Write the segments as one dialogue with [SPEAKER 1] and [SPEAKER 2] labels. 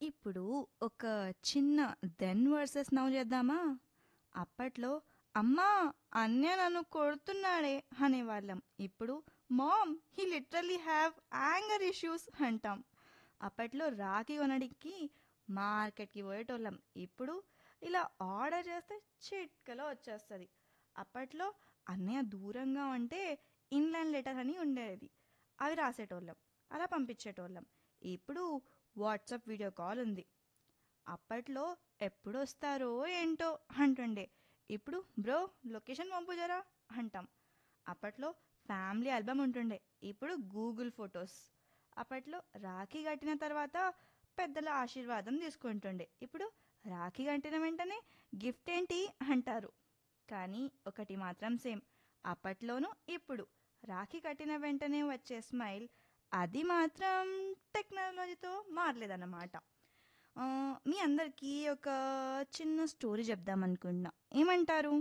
[SPEAKER 1] ఇప్పుడు ఒక చిన్న దెన్ వర్సెస్ నౌ చేద్దామా అప్పట్లో అమ్మా అన్య నన్ను కొడుతున్నాడే అనేవాళ్ళం ఇప్పుడు mom he literally have anger issues అంటాం అప్పట్లో రాఖీ కొనడానికి మార్కెట్కి పోయేటోళ్ళం ఇప్పుడు ఇలా ఆర్డర్ చేస్తే చిట్కలో వచ్చేస్తుంది అప్పట్లో అన్నయ్య దూరంగా ఉంటే ఇన్లైన్ లెటర్ అని ఉండేది అవి రాసేటోళ్ళం అలా పంపించేటోళ్ళం ఇప్పుడు వాట్సాప్ వీడియో కాల్ ఉంది అప్పట్లో ఎప్పుడు వస్తారో ఏంటో అంటుండే ఇప్పుడు బ్రో లొకేషన్ పంపుజరా అంటాం అప్పట్లో ఫ్యామిలీ ఆల్బమ్ ఉంటుండే ఇప్పుడు గూగుల్ ఫొటోస్ అప్పట్లో రాఖీ కట్టిన తర్వాత పెద్దల ఆశీర్వాదం తీసుకుంటుండే ఇప్పుడు రాఖీ కట్టిన వెంటనే గిఫ్ట్ ఏంటి అంటారు కానీ ఒకటి మాత్రం సేమ్ అప్పట్లోనూ ఇప్పుడు రాఖీ కట్టిన వెంటనే వచ్చే స్మైల్ అది మాత్రం టెక్నాలజీతో మారలేదన్నమాట ఆ, మీ అందరికీ ఒక చిన్న స్టోరీ చెప్దాం అనుకుంటున్నా ఏమంటారు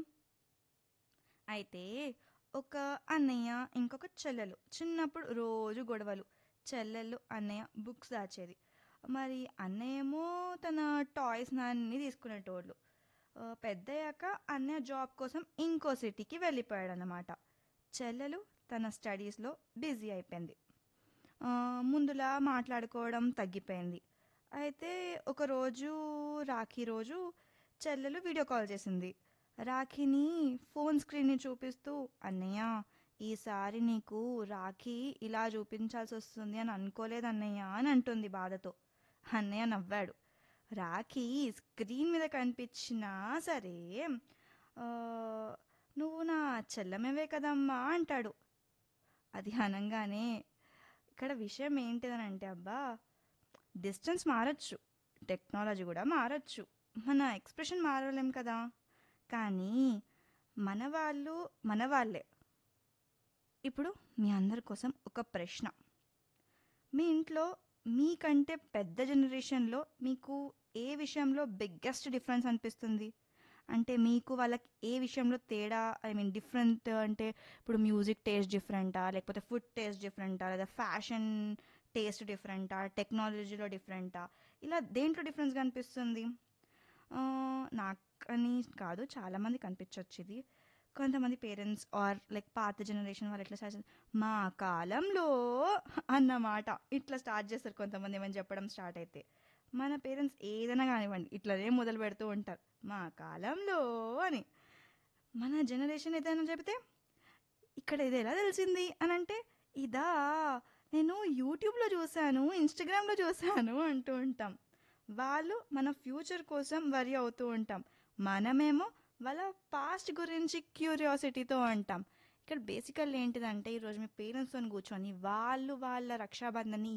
[SPEAKER 1] అయితే ఒక అన్నయ్య ఇంకొక చెల్లెలు చిన్నప్పుడు రోజు గొడవలు చెల్లెళ్ళు అన్నయ్య బుక్స్ దాచేది మరి అన్నయ్య ఏమో తన టాయ్స్ అన్నీ తీసుకునేటోళ్ళు ఆ, పెద్దయ్యాక అన్నయ్య జాబ్ కోసం ఇంకో సిటీకి వెళ్ళిపోయాడు అన్నమాట చెల్లెలు తన స్టడీస్లో బిజీ అయిపోయింది ఆ, ముందులా మాట్లాడుకోవడం తగ్గిపోయింది అయితే ఒకరోజు రాఖీ రోజు చెల్లెలు వీడియో కాల్ చేసింది రాఖీని ఫోన్ స్క్రీన్ని చూపిస్తూ అన్నయ్య ఈసారి నీకు రాఖీ ఇలా చూపించాల్సి వస్తుంది అని అనుకోలేదు అన్నయ్య అని అంటుంది బాధతో అన్నయ్య నవ్వాడు రాఖీ స్క్రీన్ మీద కనిపించినా సరే ఆ, నువ్వు నా చెల్లెమవే కదమ్మా అంటాడు అది అనగానే ఇక్కడ విషయం ఏంటిదని అంటే అబ్బా డిస్టెన్స్ మారచ్చు టెక్నాలజీ కూడా మారచ్చు మన ఎక్స్ప్రెషన్ మారలేం కదా కానీ మన వాళ్ళు మన వాళ్ళే ఇప్పుడు మీ అందరి కోసం ఒక ప్రశ్న మీ ఇంట్లో మీకంటే పెద్ద జనరేషన్లో మీకు ఏ విషయంలో బిగ్గెస్ట్ డిఫరెన్స్ అనిపిస్తుంది అంటే మీకు వాళ్ళకి ఏ విషయంలో తేడా ఐ మీన్ డిఫరెంట్ అంటే ఇప్పుడు మ్యూజిక్ టేస్ట్ డిఫరెంటా లేకపోతే ఫుడ్ టేస్ట్ డిఫరెంటా లేదా ఫ్యాషన్ టేస్ట్ డిఫరెంటా టెక్నాలజీలో డిఫరెంటా ఇలా దేంట్లో డిఫరెన్స్ కనిపిస్తుంది ఆ, నాకని కాదు చాలామంది కనిపించవచ్చు ఇది కొంతమంది పేరెంట్స్ ఆర్ లైక్ పాత జనరేషన్ వాళ్ళు ఎట్లా స్టార్ట్ చేస్తారు మా కాలంలో అన్నమాట ఇట్లా స్టార్ట్ చేస్తారు కొంతమంది ఏమని చెప్పడం స్టార్ట్ అయితే మన పేరెంట్స్ ఏదైనా కానివ్వండి ఇట్లనే మొదలు పెడుతూ ఉంటారు మా కాలంలో అని మన జనరేషన్ ఏదైనా చెబితే ఇక్కడ ఇది ఎలా తెలిసింది అని అంటే ఇదా నేను యూట్యూబ్లో చూశాను ఇన్స్టాగ్రామ్లో చూశాను అంటూ ఉంటాం వాళ్ళు మన ఫ్యూచర్ కోసం వరి అవుతూ ఉంటాం మనమేమో వాళ్ళ పాస్ట్ గురించి క్యూరియాసిటీతో ఉంటాం ఇక్కడ బేసికల్ ఏంటిదంటే ఈరోజు మీ పేరెంట్స్తో కూర్చొని వాళ్ళు వాళ్ళ రక్షాబంధన్ని